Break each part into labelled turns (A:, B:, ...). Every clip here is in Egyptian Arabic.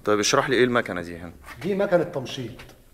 A: طيب اشرح لي ايه المكنه دي هنا
B: دي مكنه تمشيط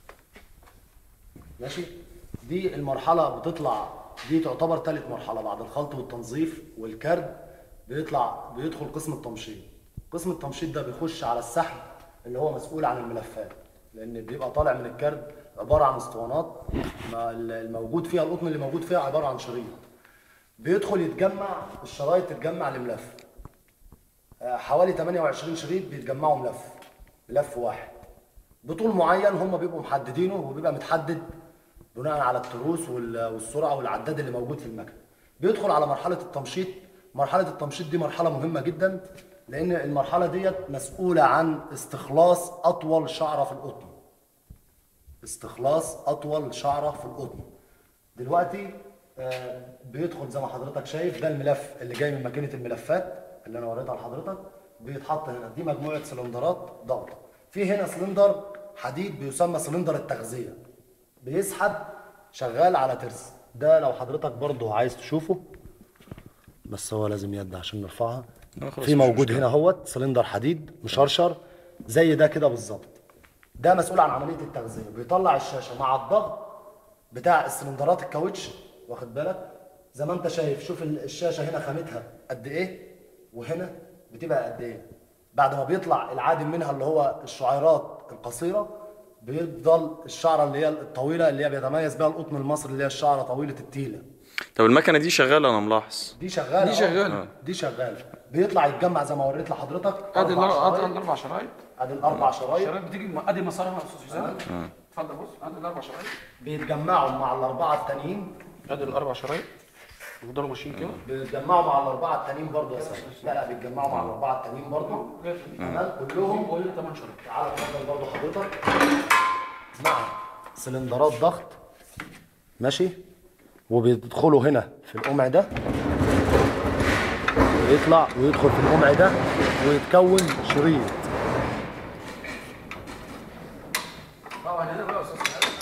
B: ماشي دي المرحله بتطلع دي تعتبر ثالث مرحله بعد الخلط والتنظيف والكرد بيطلع بيدخل قسم التمشيط قسم التمشيط ده بيخش على السحب اللي هو مسؤول عن الملفات لان بيبقى طالع من الكرد عباره عن اسطوانات ما الموجود فيها القطن اللي موجود فيها عباره عن شريط بيدخل يتجمع الشرايط تتجمع لملف آه، حوالي 28 شريط بيتجمعوا ملف ملف واحد بطول معين هم بيبقوا محددينه وبيبقى متحدد بناء على التروس وال- والسرعه والعداد اللي موجود في المكنه بيدخل على مرحله التمشيط مرحله التمشيط دي مرحله مهمه جدا لان المرحله ديت مسؤوله عن استخلاص اطول شعره في القطن استخلاص اطول شعره في القطن دلوقتي آه، بيدخل زي ما حضرتك شايف ده الملف اللي جاي من ماكينه الملفات اللي انا وريتها لحضرتك بيتحط هنا دي مجموعه سلندرات ضغط في هنا سلندر حديد بيسمى سلندر التغذيه بيسحب شغال على ترس ده لو حضرتك برضه عايز تشوفه بس هو لازم يد عشان نرفعها
A: لا خلاص
B: في
A: مش
B: موجود
A: مشكلة.
B: هنا اهوت سلندر حديد مشرشر زي ده كده بالظبط ده مسؤول عن عمليه التغذيه بيطلع الشاشه مع الضغط بتاع السلندرات الكاوتش واخد بالك زي ما انت شايف شوف ال- الشاشه هنا خامتها قد ايه وهنا بتبقى قد ايه بعد ما بيطلع العادم منها اللي هو الشعيرات القصيره بيفضل الشعره اللي هي الطويله اللي هي بيتميز بها القطن المصري اللي هي الشعره طويله التيله
A: طب المكنه دي شغاله انا ملاحظ
B: دي شغاله
C: دي
B: أهو.
C: شغالة.
B: دي شغاله بيطلع يتجمع زي ما وريت لحضرتك
C: ادي
B: أربع
C: الأر- ادي
B: شرايط.
C: الاربع شرايط
B: ادي الاربع شرايط
C: الشرايط بتيجي م- ادي مسارها يا استاذ حسام اتفضل بص ادي الاربع شرايط
B: بيتجمعوا مع الاربعه التانيين
C: ادي الاربع شرايط يفضلوا ماشيين كده
B: بيتجمعوا مع الاربعه التانيين برضه يا سيدي لا لا بيتجمعوا مع الاربعه التانيين برضه تمام كلهم
C: وهي 8 شرايط
B: تعالى اتفضل برضه حضرتك مع سلندرات ضغط ماشي وبيدخلوا هنا في القمع ده ويطلع ويدخل في القمع ده ويتكون شريط
C: طبعا هنا بقى يا استاذ حسام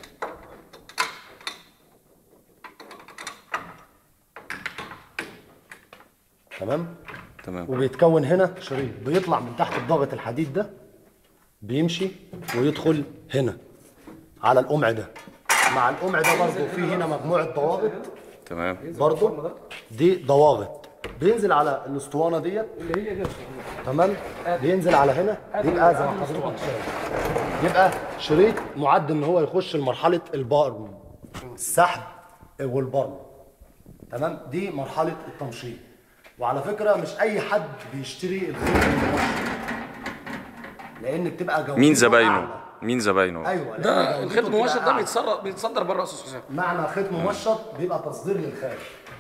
B: تمام
A: تمام
B: وبيتكون هنا شريط بيطلع من تحت الضغط الحديد ده بيمشي ويدخل هنا على القمع ده مع القمع ده برضه في هنا مجموعه ضوابط
A: تمام
B: برضه دي ضواغط بينزل على الاسطوانه ديت
C: اللي هي دي يا أستاذ حسام.
B: تمام بينزل على هنا يبقى زي ما حضرتك شايف يبقى شريط معد ان هو يخش لمرحله البرم السحب والبرم تمام دي مرحله التمشيط وعلى فكره مش اي حد بيشتري الخيط الممشط لان بتبقى جودته
A: مين زباينه
B: أعلى.
A: مين زباينه
B: ايوه لأن
C: ده
B: جودته
C: الخيط
B: بتبقى
C: الممشط ده
B: أعلى.
C: بيتصدر بيتصدر بره يا استاذ حسام
B: معنى خيط ممشط بيبقى تصدير للخارج